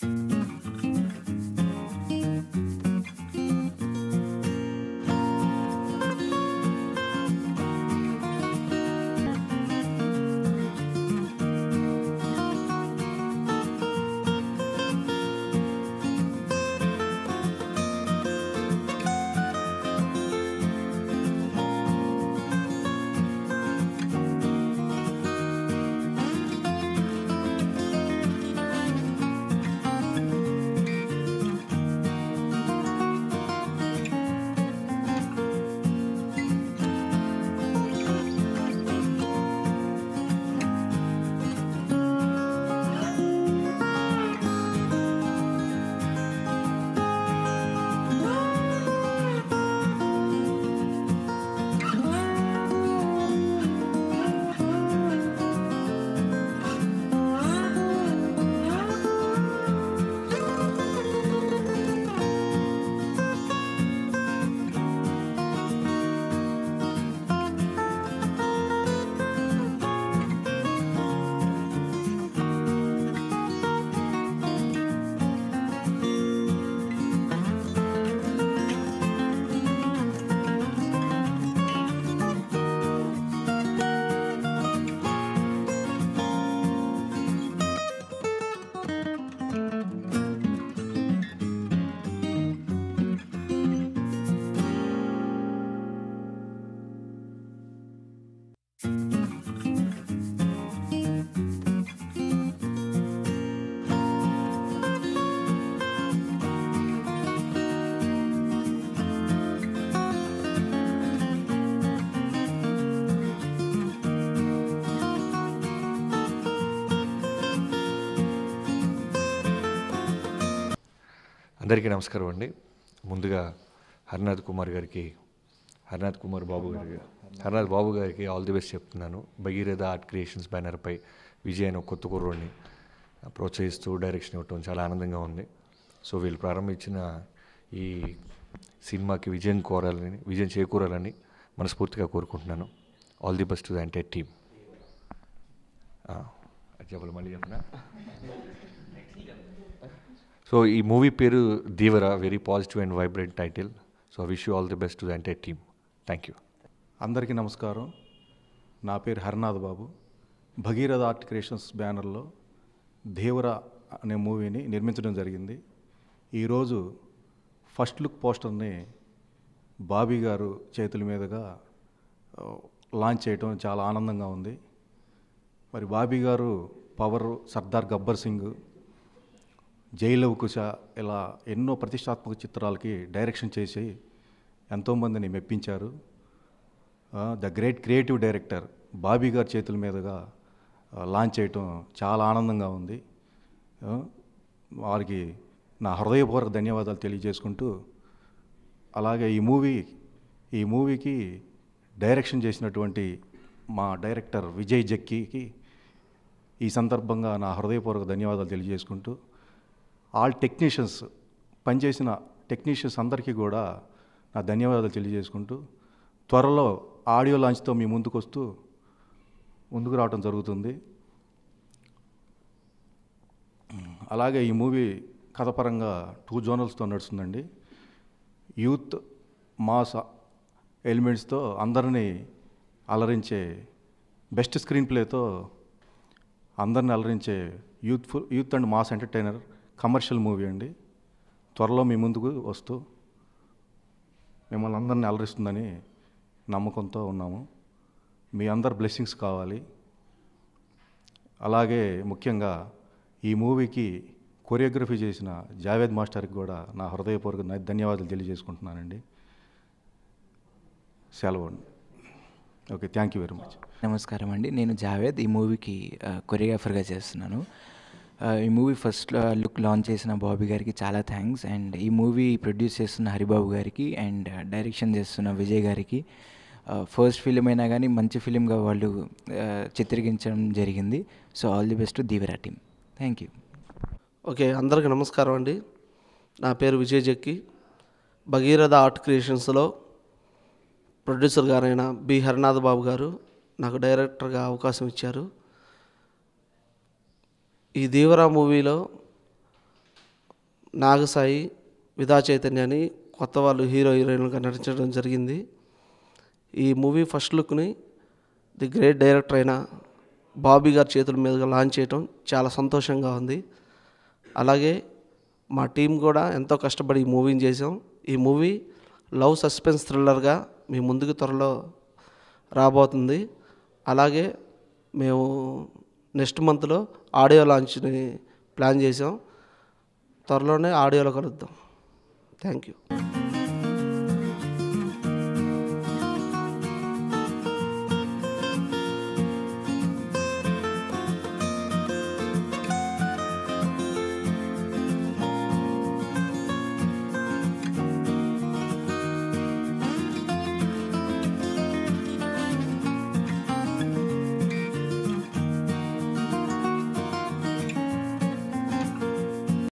అందరికీ నమస్కారం అండి ముందుగా హరినాథ్ కుమార్ గారికి హరినాథ్ కుమార్ బాబు గారికి హరినాథ్ బాబు గారికి ఆల్ ది బెస్ట్ చెప్తున్నాను భగీరథ ఆర్ట్ క్రియేషన్స్ బ్యానర్పై విజయ్ అనే ఒక కొత్త కుర్రోడిని ప్రోత్సహిస్తూ డైరెక్షన్ ఇవ్వటం చాలా ఆనందంగా ఉంది సో వీళ్ళు ప్రారంభించిన ఈ సినిమాకి విజయం కోరాలని విజయం చేకూరాలని మనస్ఫూర్తిగా కోరుకుంటున్నాను all the best to the entire team అది చెప్పాలి మళ్ళీ చెప్పనా సో ఈ మూవీ పేరు Devara very positive and vibrant title so wish you all the best to the entire team thank you అందరికీ నమస్కారం నా పేరు హరినాథ్ బాబు భగీరథ ఆర్ట్ క్రియేషన్స్ బ్యానర్లో దేవర అనే మూవీని నిర్మించడం జరిగింది ఈరోజు ఫస్ట్ లుక్ పోస్టర్ని బాబీ గారు చేతుల మీదుగా ఆ, లాంచ్ చేయటం చాలా ఆనందంగా ఉంది మరి బాబీ గారు పవర్ సర్దార్ గబ్బర్ సింగ్ జైలవ్ కుశ ఇలా ఎన్నో ప్రతిష్టాత్మక చిత్రాలకి డైరెక్షన్ చేసి ఎంతోమందిని మెప్పించారు the great creative director Bobby గారి చేతుల మీదుగా ఆ, లాంచ్ చేయటం చాలా ఆనందంగా ఉంది ఆ, వారికి నా హృదయపూర్వక ధన్యవాదాలు తెలియజేసుకుంటూ అలాగే ఈ మూవీ ఈ మూవీకి డైరెక్షన్ చేసినటువంటి మా డైరెక్టర్ విజయ్ జక్కీకి ఈ సందర్భంగా నా హృదయపూర్వక ధన్యవాదాలు తెలియజేసుకుంటూ ఆల్ టెక్నీషియన్స్ పనిచేసిన టెక్నీషియన్స్ అందరికీ కూడా నా ధన్యవాదాలు తెలియజేసుకుంటూ త్వరలో ఆడియో లాంచ్తో మీ ముందుకు వస్తూ ముందుకు రావడం జరుగుతుంది అలాగే ఈ మూవీ కథపరంగా టూ జోనల్స్తో నడుస్తుందండి యూత్ మాస్ ఎలిమెంట్స్తో అందరినీ అలరించే బెస్ట్ స్క్రీన్ ప్లేతో అందరిని అలరించే youthful youth and mass entertainer commercial movie అండి త్వరలో మీ ముందుకు వస్తూ మిమ్మల్ని అందరిని అలరిస్తుందని నమ్మకంతో ఉన్నాము మీ అందరి బ్లెస్సింగ్స్ కావాలి అలాగే ముఖ్యంగా ఈ మూవీకి కొరియోగ్రఫీ చేసిన జావేద్ మాస్టర్కి కూడా నా హృదయపూర్వక న- ధన్యవాదాలు తెలియజేసుకుంటున్నానండి సెలవు okay thank you very much నమస్కారం అండి నేను జావేద్ ఈ మూవీకి కొరియోగ్రాఫర్గా చేస్తున్నాను ఆ, ఈ మూవీ ఫస్ట్ లుక్ లాంచ్ చేసిన బాబీ గారికి చాలా థ్యాంక్స్ అండ్ ఈ మూవీ ప్రొడ్యూస్ చేస్తున్న హరిబాబు గారికి అండ్ డైరెక్షన్ చేస్తున్న విజయ్ గారికి ఫస్ట్ ఫిలిం అయినా కానీ మంచి ఫిలింగా వాళ్ళు ఆ, చిత్రీకరించడం జరిగింది so all the best Devara team thank you okay అందరికీ నమస్కారం అండి నా పేరు విజయ్ జక్కి భగీరథ ఆర్ట్ క్రియేషన్స్లో ప్రొడ్యూసర్ గారైన బి హరినాథ్ బాబు గారు నాకు డైరెక్టర్గా అవకాశం ఇచ్చారు ఈ దీవరా మూవీలో నాగసాయి విధా చైతన్య అని కొత్త వాళ్ళు హీరో హీరోయిన్గా నటించడం జరిగింది ఈ మూవీ ఫస్ట్ లుక్ని ది గ్రేట్ డైరెక్టర్ అయిన బాబీ గారి చేతుల మీదుగా లాంచ్ చేయడం చాలా సంతోషంగా ఉంది అలాగే మా టీం కూడా ఎంతో కష్టపడి ఈ మూవీని చేసాం ఈ మూవీ లవ్ సస్పెన్స్ థ్రిల్లర్గా మీ ముందుకు త్వరలో రాబోతుంది అలాగే మేము నెక్స్ట్ మంత్లో ఆడియో లాంచ్ని ప్లాన్ చేసాం త్వరలోనే ఆడియోలో కలుద్దాం థ్యాంక్ యూ